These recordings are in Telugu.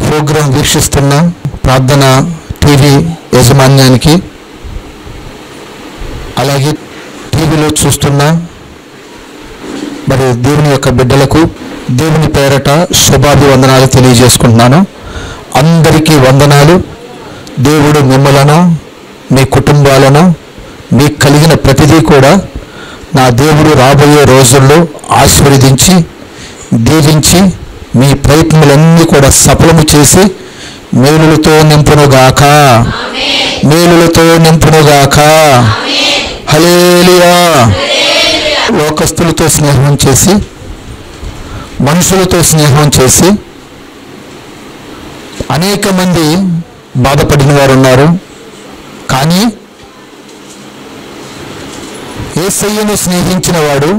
ప్రోగ్రాం వీక్షిస్తున్న ప్రార్థన టీవీ యాజమాన్యానికి అలాగే టీవీలో చూస్తున్న మరి దేవుని యొక్క బిడ్డలకు దేవుని పేరట శుభాభివందనాలు తెలియజేసుకుంటున్నాను అందరికీ వందనాలు దేవుడు మిమ్మలను మీ కుటుంబాలను మీకు కలిగిన ప్రతిదీ కూడా నా దేవుడు రాబోయే రోజుల్లో ఆశీర్వదించి దీవించి మీ ప్రయత్నములన్నీ కూడా సఫలము చేసి మేలులతో నింపునుగాక మేలులతో నింపునుగాక హలేలియా లోకస్తులతో స్నేహం చేసి మనుషులతో స్నేహం చేసి అనేక మంది బాధపడిన వారు ఉన్నారు కానీ ఏసయ్యను స్నేహించిన వాడు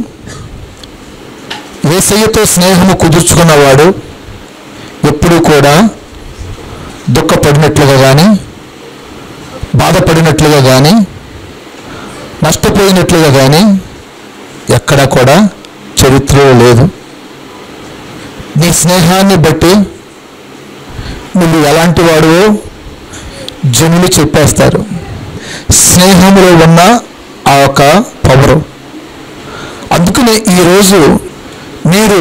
ఏసయ్యతో స్నేహము కుదుర్చుకున్నవాడు ఎప్పుడూ కూడా దుఃఖపడినట్లుగా కానీ బాధపడినట్లుగా కానీ నష్టపోయినట్లుగా కానీ ఎక్కడా కూడా చరిత్రలో లేదు నీ స్నేహాన్ని బట్టి నువ్వు ఎలాంటి వాడువో జనులు చెప్పేస్తారు స్నేహంలో ఉన్న ఆ యొక్క పవరు అందుకనే ఈరోజు మీరు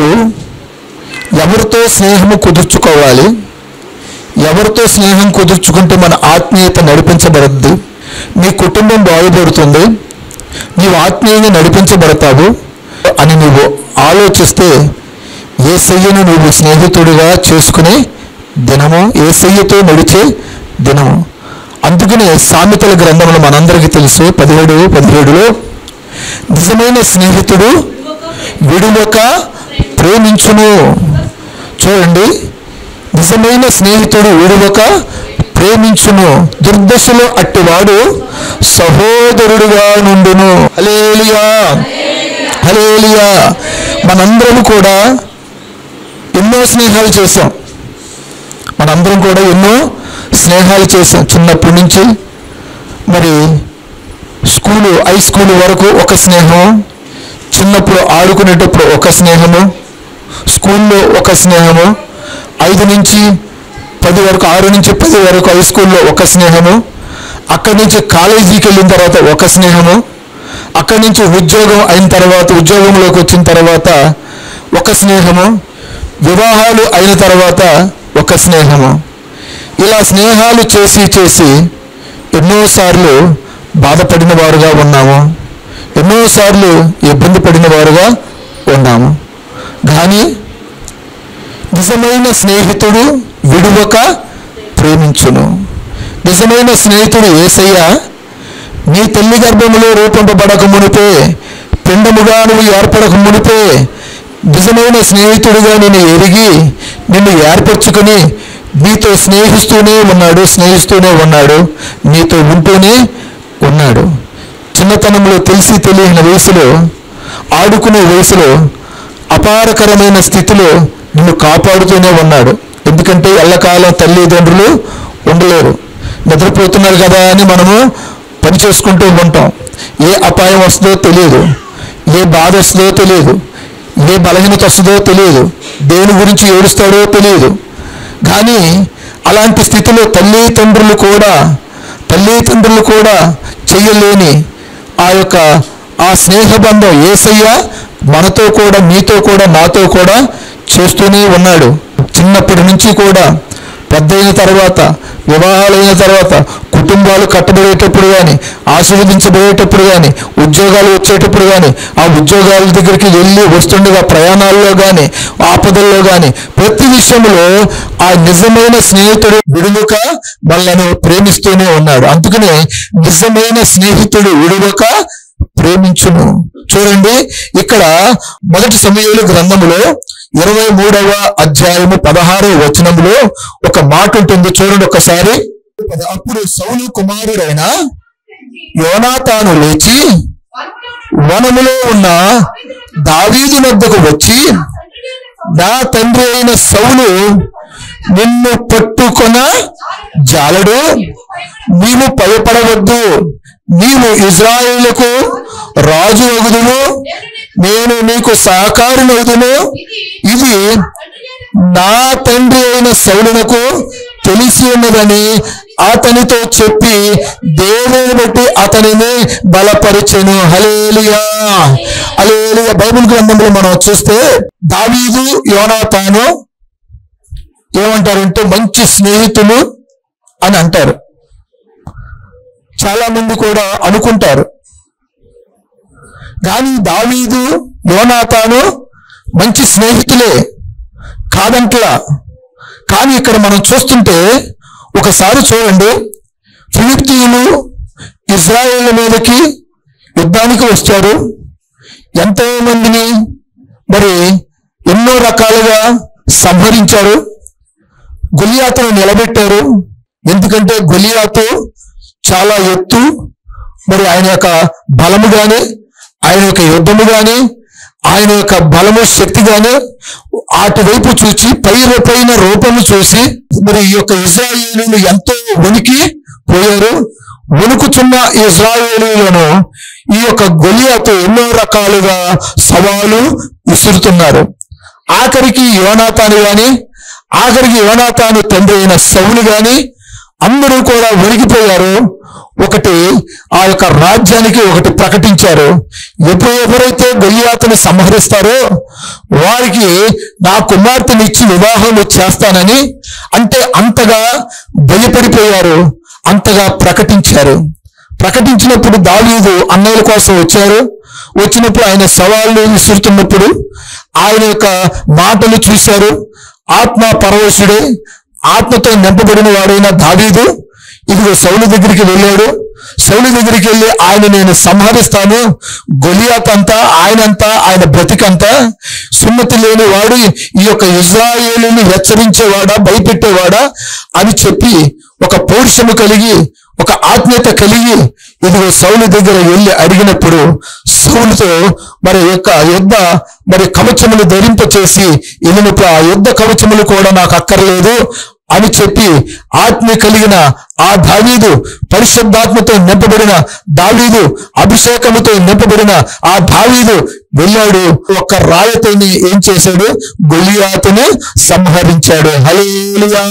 ఎవరితో స్నేహము కుదుర్చుకోవాలి ఎవరితో స్నేహం కుదుర్చుకుంటే మన ఆత్మీయత నడిపించబడద్ది నీ కుటుంబం బాగుపడుతుంది నీవు ఆత్మీయంగా నడిపించబడతావు అని నువ్వు ఆలోచిస్తే ఏసయ్యను నువ్వు స్నేహితుడిగా చేసుకునే దినము ఏసయ్యతో నడిచే దినము అందుకనే సామెతల గ్రంథంలో మనందరికీ తెలుసు పదిహేడు పదిహేడులో నిజమైన స్నేహితుడు విడువక ప్రేమించును చూడండి నిజమైన స్నేహితుడు విడువక ప్రేమించును దుర్దశలో అట్టివాడు సహోదరుడుగా నుండును హలేలియా హలేలియా మనందరం కూడా ఎన్నో స్నేహాలు చేశాం మనందరం కూడా ఎన్నో స్నేహాలు చేసాం చిన్నప్పటి నుంచి మరి స్కూలు హై స్కూల్ వరకు ఒక స్నేహం చిన్నప్పుడు ఆడుకునేటప్పుడు ఒక స్నేహము స్కూల్లో ఒక స్నేహము ఐదు నుంచి పది వరకు ఆరు నుంచి పది వరకు హై స్కూల్లో ఒక స్నేహము అక్కడి నుంచి కాలేజీకి వెళ్ళిన తర్వాత ఒక స్నేహము అక్కడి నుంచి ఉద్యోగం అయిన తర్వాత ఉద్యోగంలోకి వచ్చిన తర్వాత ఒక స్నేహము వివాహాలు అయిన తర్వాత ఒక స్నేహము ఇలా స్నేహాలు చేసి చేసి ఎన్నోసార్లు బాధపడిన వారుగా ఉన్నాము ఎన్నోసార్లు ఇబ్బంది పడిన వారుగా ఉన్నాము కానీ నిజమైన స్నేహితుడు విడువక ప్రేమించును నిజమైన స్నేహితుడు ఏసయ్య నీ తల్లి గర్భములో రూపింపబడక మునిపే పిండముగా నువ్వు ఏర్పడక మునిపే నిజమైన స్నేహితుడిగా నిన్ను ఎరిగి నిన్ను ఏర్పరచుకుని నీతో స్నేహిస్తూనే ఉన్నాడు స్నేహిస్తూనే ఉన్నాడు నీతో ఉంటూనే ఉన్నాడు చిన్నతనంలో తెలిసి తెలియని వయసులో ఆడుకునే వయసులో అపారకరమైన స్థితిలో నిన్ను కాపాడుతూనే ఉన్నాడు ఎందుకంటే ఎల్లకాలం తల్లిదండ్రులు ఉండలేరు నిద్రపోతున్నారు కదా అని మనము పని చేసుకుంటూ ఉంటాం ఏ అపాయం వస్తుందో తెలియదు ఏ బాధ వస్తుందో తెలియదు ఏ బలహీనత వస్తుందో తెలియదు దేని గురించి ఏడుస్తాడో తెలియదు కానీ అలాంటి స్థితిలో తల్లిదండ్రులు కూడా తల్లిదండ్రులు కూడా చెయ్యలేని ఆ యొక్క ఆ స్నేహబంధం ఏసయ్య మనతో కూడా మీతో కూడా నాతో కూడా చేస్తూనే ఉన్నాడు చిన్నప్పటి నుంచి కూడా పెద్ద అయిన తర్వాత వివాహాలైన తర్వాత కుటుంబాలు కట్టబడేటప్పుడు కానీ ఆశీర్వదించబడేటప్పుడు కానీ ఉద్యోగాలు వచ్చేటప్పుడు కానీ ఆ ఉద్యోగాల దగ్గరికి వెళ్ళి వస్తుండగా ప్రయాణాల్లో కానీ ఆపదల్లో కానీ ప్రతి విషయంలో ఆ నిజమైన స్నేహితుడు విడువక మనలను ప్రేమిస్తూనే ఉన్నాడు అందుకనే నిజమైన స్నేహితుడు విడువక ప్రేమించును చూడండి ఇక్కడ మొదటి సమయంలో గ్రంథములో ఇరవై మూడవ అధ్యాయము పదహారవ వచనములో ఒక మాట ఉంటుంది చూడండి ఒకసారి అప్పుడు సౌలు కుమారుడైన యోనాతాను లేచి వనములో ఉన్న దావీదు వద్దకు వచ్చి నా తండ్రి అయిన సౌలు నిన్ను పట్టుకొన జాలడు నీవు భయపడవద్దు నీవు ఇజ్రాయేలుకు రాజు అగుదును నేను నీకు సహకారినవుదును ఇది నా తండ్రి అయిన సౌలునకు తెలిసి ఉన్నదని అతనితో చెప్పి దేవుని బట్టి అతనిని బలపరిచెను హలేలియా హలేలియా బైబిల్ గ్రంథంలో మనం చూస్తే దావీదు యోనాతాను ఏమంటారంటే మంచి స్నేహితులు అని అంటారు చాలా మంది కూడా అనుకుంటారు కానీ దావీదు యోనాతాను మంచి స్నేహితులే కాదంట్లా కానీ ఇక్కడ మనం చూస్తుంటే ఒకసారి చూడండి ఫిలిప్తీయులు ఇజ్రాయేల్ మీదకి యుద్ధానికి వచ్చారు ఎంతో మందిని మరి ఎన్నో రకాలుగా సంహరించారు గొలియాతును నిలబెట్టారు ఎందుకంటే గొలియాతు చాలా ఎత్తు మరి ఆయన యొక్క బలము గాని ఆయన యొక్క యుద్ధము గాని ఆయన యొక్క బలము శక్తి గాని అటు వైపు చూచి పై పైన రూపము చూసి మరి ఈ యొక్క ఇజ్రాయేలీలు ఎంతో వణికి పోయారు వణుకుచున్న ఇజ్రాయేలీలను ఈ యొక్క గొలియాతు ఎన్నో రకాలుగా సవాలు విసురుతున్నారు ఆఖరికి యోనాతాను గాని ఆఖరికి యోనాతాను తండ్రి అయిన సౌలు గాని అందరూ కూడా వణికిపోయారు ఒకటి ఆ యొక్క రాజ్యానికి ఒకటి ప్రకటించారు ఎప్పుడు ఎవరైతే గొలియాతుని సంహరిస్తారో వారికి నా కుమార్తెని ఇచ్చి వివాహం చేస్తానని అంటే అంతగా భయపడిపోయారు అంతగా ప్రకటించారు ప్రకటించినప్పుడు దావీదు అన్నయ్యల కోసం వచ్చారు వచ్చినప్పుడు ఆయన సవాళ్ళు విసురుతున్నప్పుడు ఆయన యొక్క మాటలు చూశారు ఆత్మ పరవశుడే ఆత్మతో నింపబడిన వాడైన దావీదు ఇదిగో సౌలు దగ్గరికి వెళ్ళాడు సౌలు దగ్గరికి వెళ్ళి ఆయన నేను సంహరిస్తాను గొలియాత్ అంతా ఆయనంతా ఆయన బ్రతికంతా సున్నతి లేని వాడు ఈ యొక్క ఇజ్రాయేలుని హెచ్చరించేవాడా భయపెట్టేవాడా అని చెప్పి ఒక పౌరుషము కలిగి ఒక ఆత్మీయత కలిగి ఇదిగో సౌలు దగ్గర వెళ్ళి అడిగినప్పుడు సౌలుతో మరి యొక్క యుద్ధ మరి కవచములు ధరింప చేసి వెళ్ళినప్పుడు ఆ యుద్ధ కవచములు కూడా నాకు అక్కర్లేదు అని చెప్పి ఆత్మ కలిగిన ఆ దావీదు పరిశుద్ధాత్మతో నింపబడిన దావీదు అభిషేకముతో నింపబడిన ఆ దావీదు వెళ్ళాడు ఒక్క రాయతోని ఏం చేశాడు గొలియాతును సంహరించాడు హలేలియా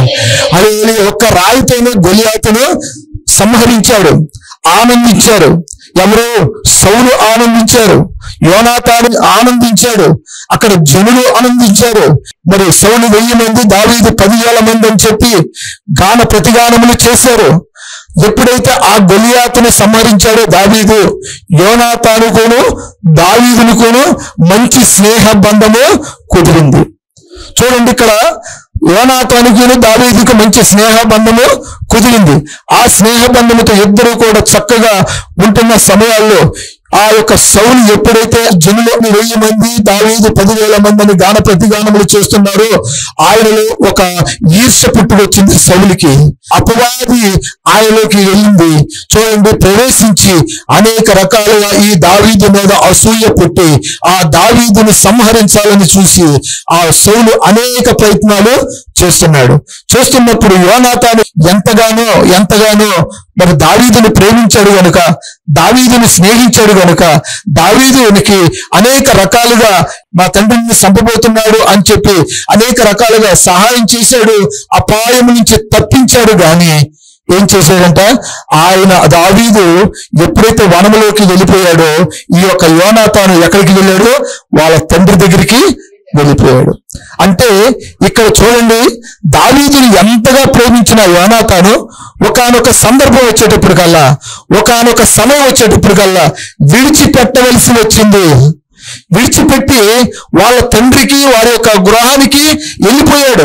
హలేలియా ఒక్క రాయితోనే గొలియాతును సంహరించాడు ఆనందించారు ఎవరు సౌలు ఆనందించారు యోనాతాను ఆనందించాడు అక్కడ జనులు ఆనందించారు మరి సౌలు వెయ్యి మంది దావీదు పదివేల మంది అని చెప్పి గాన ప్రతిగానములు చేశారు ఎప్పుడైతే ఆ గొలియాతును సంహరించాడో దావీదు యోనాతానుకును దావీదునుకును మంచి స్నేహ బంధము కుదిరింది చూడండి ఇక్కడ యోనాతానికి దావీదుకు మంచి స్నేహ బంధము కుదిరింది ఆ స్నేహ బంధముతో ఇద్దరు కూడా చక్కగా ఉంటున్న సమయాల్లో ఆ యొక్క సౌలు ఎప్పుడైతే జనులు వెయ్యి మంది దావీదు పదివేల మందిని గాన ప్రతిగానములు చేస్తున్నారో ఆయనలో ఒక ఈర్ష్య పుట్టుకొచ్చింది సౌలుకి అపవాది ఆయనలోకి వెళ్ళింది చూడండి ప్రవేశించి అనేక రకాలుగా ఈ దావీదు మీద అసూయ పుట్టి ఆ దావీదుని సంహరించాలని చూసి ఆ సౌలు అనేక ప్రయత్నాలు చేస్తున్నాడు చేస్తున్నప్పుడు యోనాతాను ఎంతగానో ఎంతగానో మరి దావీదుని ప్రేమించాడు గనుక దావీదుని స్నేహించాడు గనుక దావీదునికి అనేక రకాలుగా మా తండ్రిని చంపబోతున్నాడు అని చెప్పి అనేక రకాలుగా సహాయం చేశాడు అపాయం నుంచి తప్పించాడు గాని ఏం చేశాడంట ఆయన దావీదు ఎప్పుడైతే వనములోకి వెళ్ళిపోయాడో ఈ యొక్క యోనాతాను ఎక్కడికి వెళ్ళాడో వాళ్ళ తండ్రి దగ్గరికి వెళ్ళిపోయాడు అంటే ఇక్కడ చూడండి దావీదుని ఎంతగా ప్రేమించిన యోనాతాను ఒకానొక సందర్భం వచ్చేటప్పటికల్లా ఒకానొక సమయం వచ్చేటప్పటికల్లా విడిచిపెట్టవలసి వచ్చింది విడిచిపెట్టి వాళ్ళ తండ్రికి వారి యొక్క గృహానికి వెళ్ళిపోయాడు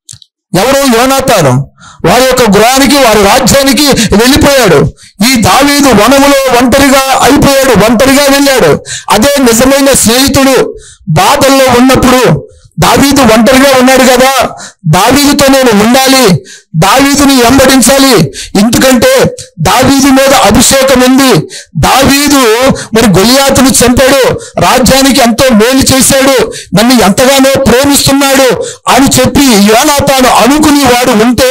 ఎవరు యోనాతాను వారి యొక్క గృహానికి వారి రాజ్యానికి వెళ్ళిపోయాడు ఈ దావీదు వనములో ఒంటరిగా అయిపోయాడు ఒంటరిగా వెళ్ళాడు అదే నిజమైన స్నేహితుడు బాధల్లో ఉన్నప్పుడు దావీదు ఒంటరిగా ఉన్నాడు కదా దావీదుతో నేను ఉండాలి దావీదుని వెంబడించాలి ఎందుకంటే దావీదు మీద అభిషేకం ఉంది దావీదు మరి గొలియాతును చంపాడు రాజ్యానికి ఎంతో మేలు చేశాడు నన్ను ఎంతగానో ప్రేమిస్తున్నాడు అని చెప్పి యోనాతాను అనుకుని వాడు ఉంటే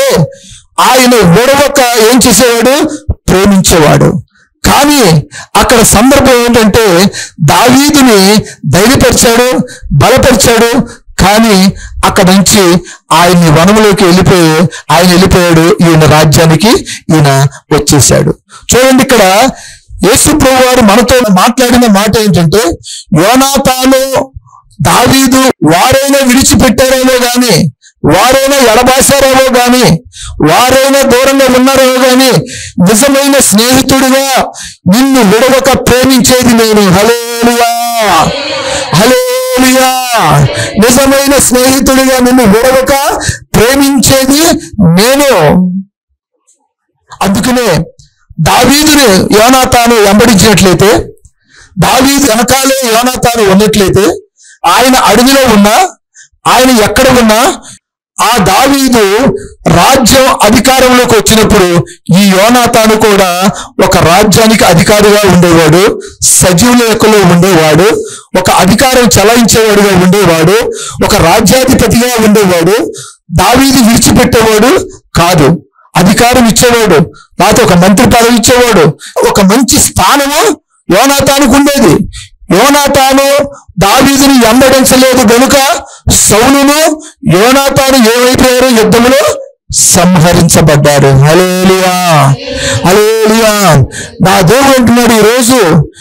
ఆయన విడవక ఏం చేసేవాడు ప్రేమించేవాడు కానీ అక్కడ సందర్భం ఏంటంటే దావీదుని ధైర్యపరిచాడు బలపరిచాడు కానీ అక్కడ నుంచి ఆయన్ని వనములోకి వెళ్ళిపోయి ఆయన వెళ్ళిపోయాడు ఈయన రాజ్యానికి ఈయన వచ్చేసాడు చూడండి ఇక్కడ యేసు ప్రభు వారు మనతో మాట్లాడిన మాట ఏంటంటే యోనాతాను దావీదు వారైనా విడిచిపెట్టారేమో గాని వారైనా ఎడబాసారేమో గాని వారైనా దూరంగా ఉన్నారేమో గాని నిజమైన స్నేహితుడిగా నిన్ను విడవక ప్రేమించేది నేను హలేలుయా హలేలుయా నిజమైన స్నేహితుడిగా నిన్ను విడవక ప్రేమించేది నేను అందుకనే దావీదుని యోనాతాను వెంబడించినట్లయితే దావీదు వెనకాలే యోనాతాను ఉన్నట్లయితే ఆయన అడవిలో ఉన్నా ఆయన ఎక్కడ ఉన్నా ఆ దావీదు రాజ్యం అధికారంలోకి వచ్చినప్పుడు ఈ యోనాతాను కూడా ఒక రాజ్యానికి అధికారిగా ఉండేవాడు సజీవుల లెక్కలో ఉండేవాడు ఒక అధికారం చలాయించేవాడుగా ఉండేవాడు ఒక రాజ్యాధిపతిగా ఉండేవాడు దావీదు విడిచిపెట్టేవాడు కాదు అధికారం ఇచ్చేవాడు లేకపోతే ఒక మంత్రి పదవి ఇచ్చేవాడు ఒక మంచి స్థానము యోనాతానికి ఉండేది యోనాతాను దావీదుని వెంబడించలేదు గనుక సౌలును యోనాతాను ఏమైపోయారు యుద్ధములో సంహరించబడ్డారు హలేలుయా హలేలుయా నా దేవుడు అంటున్నాడు ఈరోజు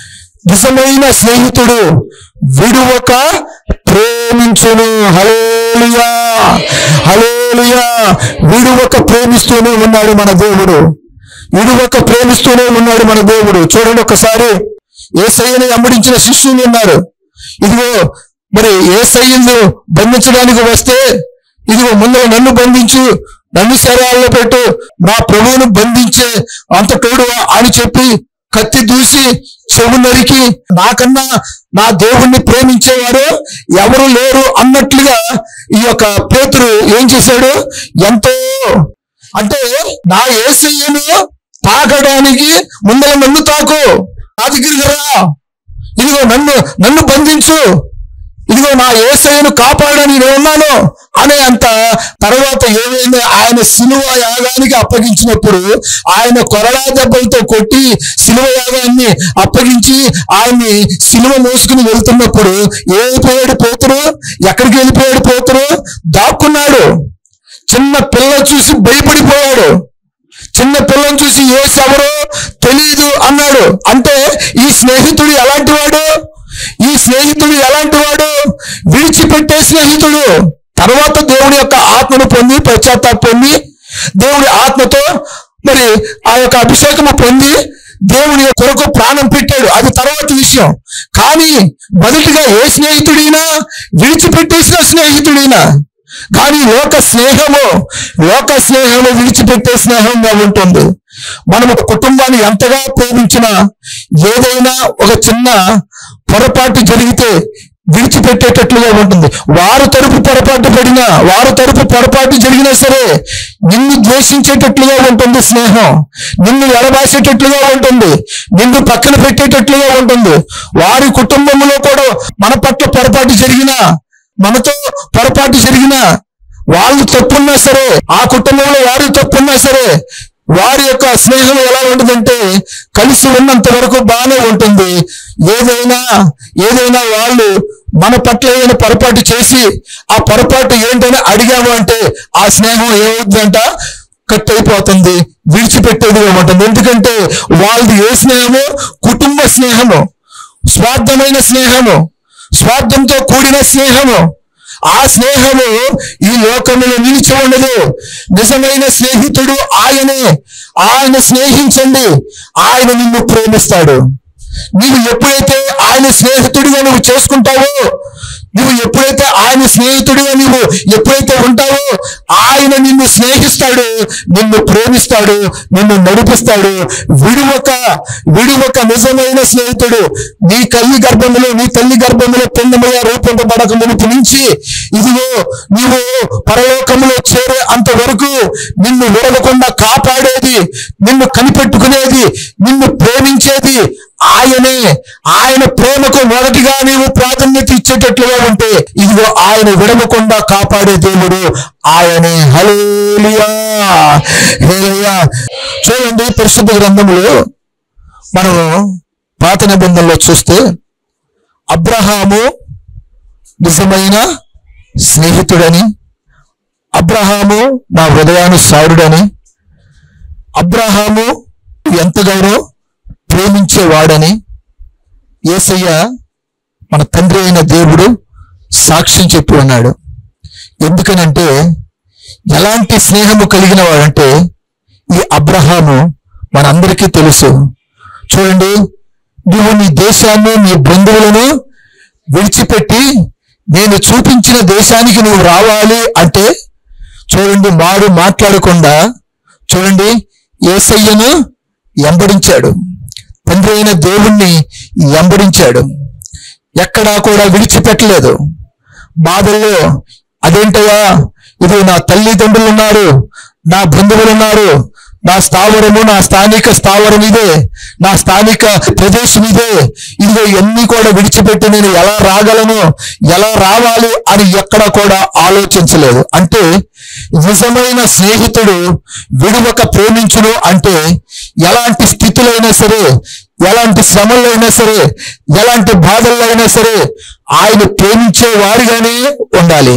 నిజమైన స్నేహితుడు విడువక ప్రేమించును హలేలుయా హలేలుయా విడువక ప్రేమిస్తూనే ఉన్నాడు మన దేవుడు విడువక ప్రేమిస్తూనే ఉన్నాడు మన దేవుడు చూడండి ఒకసారి ఏసయ్యని వెంబడించిన శిష్యులు ఉన్నారు ఇదిగో మరి ఏసయ్యను బంధించడానికి వస్తే ఇదిగో ముందర నన్ను బంధించు నన్ను శరీరాల్లో పెట్టు నా ప్రభువును బంధించే అంత తోడు అని చెప్పి కత్తి దూసి చెవు నరికి నాకన్నా నా దేవుణ్ణి ప్రేమించేవారు ఎవరు లేరు అన్నట్లుగా ఈ యొక్క పేతురు ఏం చేశాడు ఎంతో అంటే నా ఏసయ్యను తాకడానికి ముందర నన్ను తాకు నా దగ్గరికి రా ఇదిగో నన్ను నన్ను బంధించు ఇదిగో నా ఏసయ్యను కాపాడని నేను ఉన్నాను అనే అంత తర్వాత ఏమైంది ఆయన సిలువ యాగానికి అప్పగించినప్పుడు ఆయన కొరడా దెబ్బలతో కొట్టి సిలువ యాగాన్ని అప్పగించి ఆయన్ని సిలువ మోసుకుని వెళ్తున్నప్పుడు ఏమైపోయాడు పోతురు ఎక్కడికి వెళ్ళిపోయాడు పోతురు దాక్కున్నాడు చిన్న పిల్ల చూసి భయపడిపోయాడు చిన్న పిల్లని చూసి ఏసు ఎవరో తెలియదు అన్నాడు అంటే ఈ స్నేహితుడు ఎలాంటి వాడు ఈ స్నేహితుడు ఎలాంటి వాడు విడిచిపెట్టే స్నేహితుడు తర్వాత దేవుడి యొక్క ఆత్మను పొంది పశ్చాత్తాప పొంది దేవుడి ఆత్మతో మరి ఆ యొక్క అభిషేకము పొంది దేవుని కొరకు ప్రాణం పెట్టాడు అది తర్వాత విషయం కానీ మొదటిగా ఏ స్నేహితుడైనా విడిచిపెట్టేసిన స్నేహితుడైనా కానీ లోక స్నేహము లోక స్నేహము విడిచిపెట్టే స్నేహంగా ఉంటుంది మనం ఒక కుటుంబాన్ని ఎంతగా ప్రేమించినా ఏదైనా ఒక చిన్న పొరపాటు జరిగితే విడిచిపెట్టేటట్లుగా ఉంటుంది వారు తరపు పొరపాటు పడినా వారు తరపు పొరపాటు జరిగినా సరే నిన్ను ద్వేషించేటట్లుగా ఉంటుంది స్నేహం నిన్ను ఎడబాసేటట్లుగా ఉంటుంది నిన్ను పక్కన పెట్టేటట్లుగా ఉంటుంది వారి కుటుంబంలో కూడా మన పట్ల పొరపాటు జరిగినా మనతో పొరపాటు జరిగినా వాళ్ళు తప్పున్నా సరే ఆ కుటుంబంలో వారు తప్పున్నా సరే వారి యొక్క స్నేహం ఎలా ఉంటుందంటే కలిసి ఉన్నంత వరకు బాగానే ఉంటుంది ఏదైనా ఏదైనా వాళ్ళు మన పట్ల ఏదైనా పొరపాటు చేసి ఆ పొరపాటు ఏంటని అడిగాము అంటే ఆ స్నేహం ఏమవుతుందంట కట్ అయిపోతుంది విడిచిపెట్టేదిగా ఉంటుంది ఎందుకంటే వాళ్ళది ఏ స్నేహము కుటుంబ స్నేహము స్వార్థమైన స్నేహము స్వార్థంతో కూడిన స్నేహము ఆ స్నేహము ఈ లోకములో నిలిచి ఉండదు నిజమైన స్నేహితుడు ఆయనే ఆయన స్నేహించండి ఆయన నిన్ను ప్రేమిస్తాడు నీవు ఎప్పుడైతే ఆయన స్నేహితుడిగా నువ్వు చేసుకుంటావో నువ్వు ఎప్పుడైతే ఆయన స్నేహితుడిగా నువ్వు ఎప్పుడైతే ఉంటావో ఆయన నిన్ను స్నేహిస్తాడు నిన్ను ప్రేమిస్తాడు నిన్ను నడిపిస్తాడు విడువక విడువక నిజమైన స్నేహితుడు నీ తల్లి గర్భములో నీ తల్లి గర్భములో పిండముగా రూపొందబడక మునుపు నుంచి ఇదిగో నీవు పరలోకములో చేరే అంతవరకు నిన్ను విడవకుండా కాపాడేది నిన్ను కనిపెట్టుకునేది నిన్ను ప్రేమించేది ఆయనే ఆయన ప్రేమకు మొదటిగా నీవు ప్రాధాన్యత ఇచ్చేటట్లుగా ఉంటే ఇదిగో ఆయన విడవకుండా కాపాడే దేవుడు ఆయనే హలేలియా హేలియా చూడండి పరిశుద్ధ గ్రంథములో మనం పాత నిబంధనలో చూస్తే అబ్రహాము నిజమైన స్నేహితుడని అబ్రహాము నా హృదయానుసారుడని అబ్రహాము ఎంతగానో ప్రేమించేవాడని యేసయ్య మన తండ్రి అయిన దేవుడు సాక్ష్యం చెప్పి ఉన్నాడు ఎందుకనంటే ఎలాంటి స్నేహము కలిగిన వాడంటే ఈ అబ్రహాము మనందరికీ తెలుసు చూడండి నువ్వు నీ దేశాన్ని నీ బంధువులను విడిచిపెట్టి నేను చూపించిన దేశానికి నువ్వు రావాలి అంటే చూడండి మారు మాట్లాడకుండా చూడండి ఏసయ్యను ఎంబడించాడు తండ్రి అయిన దేవుణ్ణి ఎంబడించాడు ఎక్కడా కూడా విడిచిపెట్టలేదు బాధల్లో అదేంటయ్యా ఇది నా తల్లిదండ్రులు ఉన్నారు నా బంధువులు ఉన్నారు నా స్థావరము నా స్థానిక స్థావరం ఇదే నా స్థానిక ప్రదేశం ఇదే ఇదిగో ఇవన్నీ కూడా విడిచిపెట్టి నేను ఎలా రాగలను ఎలా రావాలి అని ఎక్కడ కూడా ఆలోచించలేదు అంటే నిజమైన స్నేహితుడు విడువక ప్రేమించును అంటే ఎలాంటి స్థితిలో అయినా సరే ఎలాంటి శ్రమల్లో అయినా సరే ఎలాంటి బాధల్లో అయినా సరే ఆయన ప్రేమించే వారిగానే ఉండాలి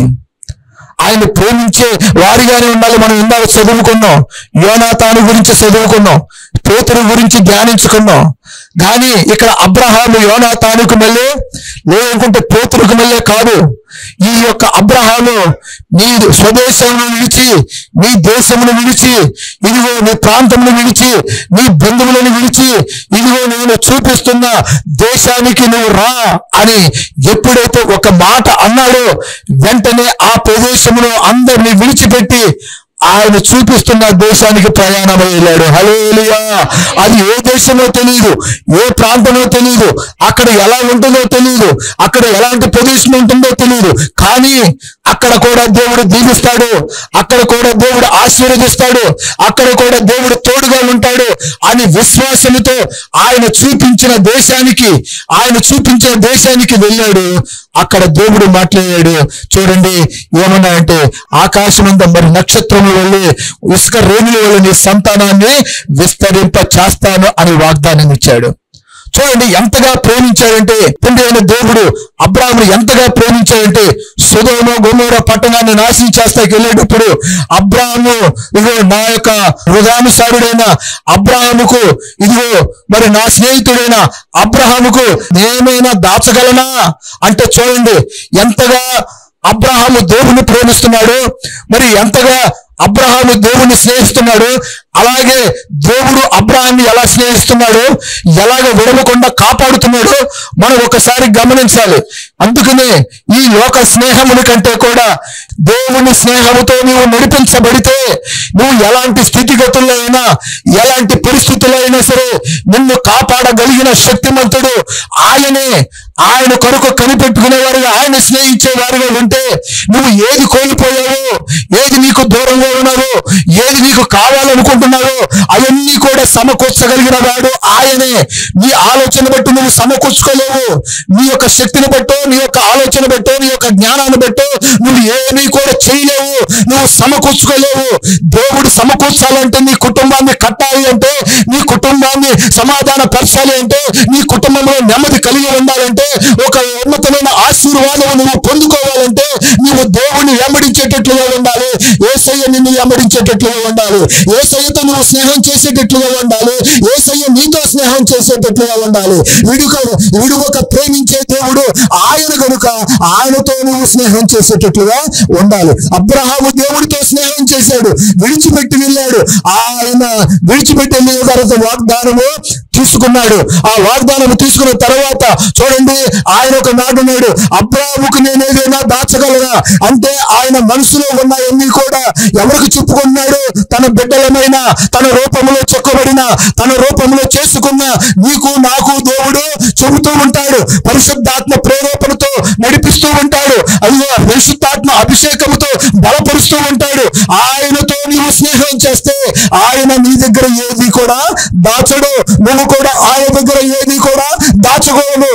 ఆయన ప్రేమించే వారిగానే ఉండాలి మనం ఇందాక చదువుకున్నాం యోనాతాను గురించి చదువుకున్నాం పేతురు గురించి ధ్యానించుకున్నాం కానీ ఇక్కడ అబ్రహాము యోనాతానుకు మళ్ళీ లేకుంటే పేతురుకు మళ్ళీ కాదు ఈ యొక్క అబ్రహాము నీ స్వదేశమును విడిచి నీ దేశమును విడిచి ఇదిగో నీ ప్రాంతమును విడిచి నీ బంధువులను విడిచి ఇదిగో నేను చూపిస్తున్న దేశానికి నువ్వు రా అని ఎప్పుడైతే ఒక మాట అన్నాడో వెంటనే ఆ ప్రదేశమును అందరిని విడిచిపెట్టి ఆయన చూపిస్తున్న దేశానికి ప్రయాణం వెళ్ళాడు హలేలుయా అది ఏ దేశమో తెలియదు ఏ ప్రాంతమో తెలియదు అక్కడ ఎలా ఉంటుందో తెలియదు అక్కడ ఎలాంటి ప్రదేశం ఉంటుందో తెలియదు కానీ అక్కడ కూడా దేవుడు దీవిస్తాడు అక్కడ కూడా దేవుడు ఆశీర్వదిస్తాడు అక్కడ కూడా దేవుడు తోడుగా ఉంటాడు అని విశ్వాసంతో ఆయన చూపించిన దేశానికి ఆయన చూపించిన దేశానికి వెళ్ళాడు అక్కడ దేవుడు మాట్లాడాడు చూడండి ఏమన్నా అంటే ఆకాశమంత మరి నక్షత్రముల వల్లే ఇసుక రేణుల వల్ల నీ సంతానాన్ని విస్తరింప చేస్తాను అని వాగ్దానం ఇచ్చాడు చూడండి ఎంతగా ప్రేమించాడంటే తండ్రి అయిన దేవుడు అబ్రాహ్మును ఎంతగా ప్రేమించాడంటే సుధోమ గొమ్మూర పట్టణాన్ని నాశనం చేస్తాకి వెళ్ళేటప్పుడు అబ్రాహము ఇదిగో నా యొక్క హృదయానుసారుడైన అబ్రాహముకు ఇదిగో మరి నా స్నేహితుడైన అబ్రహాముకు నేనైనా దాచగలనా అంటే చూడండి ఎంతగా అబ్రహాము దేవుని ప్రేమిస్తున్నాడు మరి ఎంతగా అబ్రహాము దేవుని స్నేహిస్తున్నాడు అలాగే దేవుడు అబ్రహాన్ని ఎలా స్నేహిస్తున్నాడు ఎలాగ విడవకుండా కాపాడుతున్నాడు మనం ఒకసారి గమనించాలి అందుకనే ఈ లోక స్నేహముని కంటే కూడా దేవుని స్నేహముతో నీవు నడిపించబడితే నువ్వు ఎలాంటి స్థితిగతుల్లో అయినా ఎలాంటి పరిస్థితుల్లో అయినా సరే నిన్ను కాపాడగలిగిన శక్తిమంతుడు ఆయనే ఆయన కొరకు కనిపెట్టుకునేవారుగా ఆయన స్నేహించేవారుగా ఉంటే నువ్వు ఏది కోల్పోయావో ఏది నీకు దూరంగా ఉన్నావో ఏది నీకు కావాలనుకుంటున్నావో అవన్నీ కూడా సమకూర్చగలిగిన వాడు ఆయనే నీ ఆలోచన బట్టి నువ్వు సమకూర్చుకోలేవు నీ యొక్క శక్తిని బట్టో నీ యొక్క ఆలోచన బట్టో నీ యొక్క జ్ఞానాన్ని బట్టో నువ్వు ఏమీ కూడా చేయలేవు నువ్వు సమకూర్చుకోలేవు దేవుడు సమకూర్చాలంటే నీ కుటుంబాన్ని కట్టాలి అంటే నీ కుటుంబాన్ని సమాధాన పరచాలి అంటే నీ కుటుంబంలో నెమ్మది కలిగి ఉండాలంటే ఒక ఉన్నతమైన ఆశీర్వాదం నువ్వు పొందుకోవాలంటే నువ్వు దేవుణ్ణి వెంబడించేటట్లుగా ఉండాలి ఏసయ్య నిన్ను వెంబడించేటట్లుగా ఉండాలి ఏసయ్యతో నువ్వు స్నేహం చేసేటట్లుగా ఉండాలి ఏసయ్య నీతో స్నేహం చేసేటట్లుగా ఉండాలి విడుక విడువక ప్రేమించే దేవుడు ఆయన కనుక ఆయనతో నువ్వు స్నేహం చేసేటట్లుగా ఉండాలి అబ్రహాము దేవుడితో స్నేహం చేశాడు విడిచిపెట్టి వెళ్ళాడు ఆయన విడిచిపెట్టి వెళ్ళిన తర్వాత వాగ్దానము తీసుకున్నాడు ఆ వాగ్దానం తీసుకున్న తర్వాత చూడండి ఆయన ఒక మాట ఉన్నాడు అబ్రాహముకు నేను ఏదైనా దాచగలనా అంటే ఆయన మనసులో ఉన్నాయన్నీ కూడా ఎవరికి చెప్పుకున్నాడు తన బిడ్డలమైన తన రూపంలో చెక్కబడిన తన రూపంలో చేసుకున్న నీకు నాకు దేవుడు చెబుతూ ఉంటాడు పరిశుద్ధాత్మ ప్రేరేపణతో నడిపిస్తూ ఉంటాడు అదిగో పరిశుద్ధాత్మ అభిషేకముతో బలపరుస్తూ ఉంటాడు ఆయనతో నీవు స్నేహం చేస్తే ఆయన నీ దగ్గర ఏది కూడా దాచడు నువ్వు కూడా ఆయన దగ్గర ఏది కూడా దాచుకోను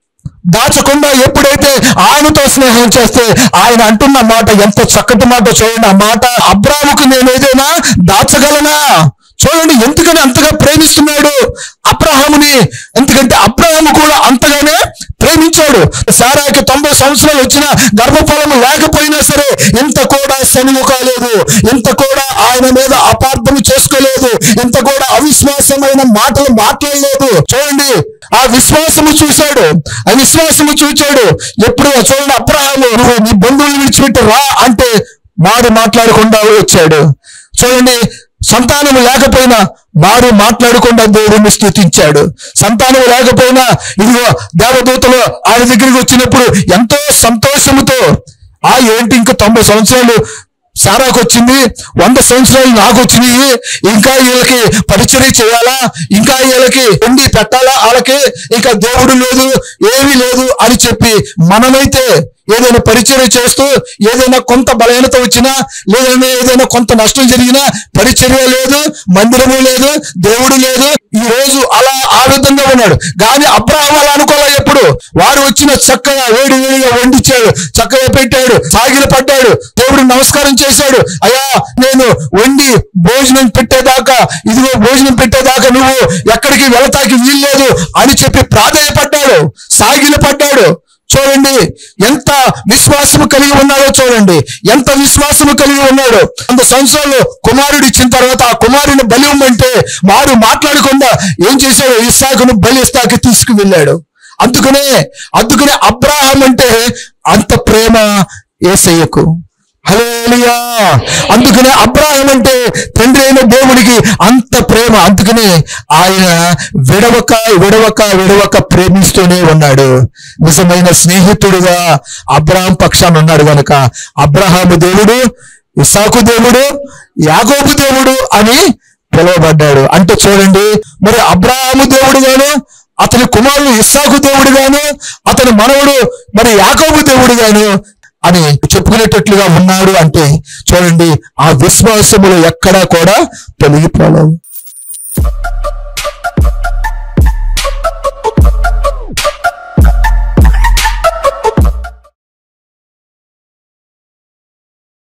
దాచకుండా ఎప్పుడైతే ఆయనతో స్నేహం చేస్తే ఆయన అంటున్న మాట ఎంత చక్కటి మాట చూడండి ఆ మాట అబ్రాముకు నేను ఏదైనా దాచగలనా చూడండి ఎందుకని అంతగా ప్రేమిస్తున్నాడు అబ్రహాముని ఎందుకంటే అబ్రహాము కూడా అంతగానే ప్రేమించాడు సారాకి తొంభై సంవత్సరాలు వచ్చిన గర్భఫలము లేకపోయినా సరే ఇంత కూడా శనువు కాలేదు ఇంత కూడా ఆయన మీద అపార్థం చేసుకోలేదు ఇంత కూడా అవిశ్వాసమైన మాటలు మాట్లాడలేదు చూడండి ఆ విశ్వాసము చూశాడు ఆ విశ్వాసము చూచాడు ఎప్పుడు చూడండి అబ్రహాము నువ్వు నీ బంధువులు విడిచిపెట్టి రా అంటే మాడు మాట్లాడకుండా వచ్చాడు చూడండి సంతానము లేకపోయినా మారు మాట్లాడకుండా దేవుడిని స్థుతించాడు సంతానం లేకపోయినా ఇదిగో దేవదూతలు ఆయన దగ్గరికి వచ్చినప్పుడు ఎంతో సంతోషముతో ఆ ఏంటి ఇంకా తొంభై సంవత్సరాలు సారాకు వచ్చింది వంద సంవత్సరాలు నాకు వచ్చినాయి ఇంకా వీళ్ళకి పరిచర్య చేయాలా ఇంకా వీళ్ళకి ఉండి పెట్టాలా వాళ్ళకి ఇంకా దేవుడు లేదు ఏమీ లేదు అని చెప్పి మనమైతే ఏదైనా పరిచర్య చేస్తూ ఏదైనా కొంత బలహీనత వచ్చినా లేదైనా ఏదైనా కొంత నష్టం జరిగినా పరిచర్య లేదు మందిరము లేదు దేవుడు లేదు ఈ రోజు అలా ఆ విధంగా ఉన్నాడు కానీ అబ్రాహం అలా అనుకోలే ఎప్పుడు వారు వచ్చిన చక్కగా వేడి వేడిగా వండిచ్చాడు చక్కగా పెట్టాడు సాగిలు పడ్డాడు దేవుడు నమస్కారం చేశాడు అయ్యా నేను వండి భోజనం పెట్టేదాకా ఇదిగో భోజనం పెట్టేదాకా నువ్వు ఎక్కడికి వెళతాకి వీల్లేదు అని చెప్పి ప్రాధాయపడ్డాడు సాగిలు పడ్డాడు చూడండి ఎంత విశ్వాసము కలిగి ఉన్నాడో చూడండి ఎంత విశ్వాసము కలిగి ఉన్నాడు వంద సంవత్సరాలు కుమారుడు ఇచ్చిన తర్వాత ఆ కుమారుని బలి ఇవ్వమంటే వారు మాట్లాడకుండా ఏం చేశాడు ఇస్సాకును బలి ఇస్తాకి తీసుకువెళ్ళాడు అందుకనే అందుకనే అబ్రాహం అంటే అంత ప్రేమ ఏసయ్యకు హల్లెలూయా అందుకనే అబ్రాహం అంటే తండ్రి అయిన దేవుడికి అంత ప్రేమ అందుకనే ఆయన విడవక విడవక విడవక ప్రేమిస్తూనే ఉన్నాడు నిజమైన స్నేహితుడుగా అబ్రాహం పక్షాన ఉన్నాడు గనుక అబ్రహాము దేవుడు ఇసాకు దేవుడు యాగోబు దేవుడు అని పిలువబడ్డాడు అంటే చూడండి మరి అబ్రాహాము దేవుడు గాను అతని కుమారుడు ఇస్సాకు దేవుడు గాను అతని మనవడు మరి యాకోబు దేవుడు గాను అని చెప్పుకునేటట్లుగా ఉన్నాడు అంటే చూడండి ఆ విశ్వాసములు ఎక్కడా కూడా తొలగిపోలేవు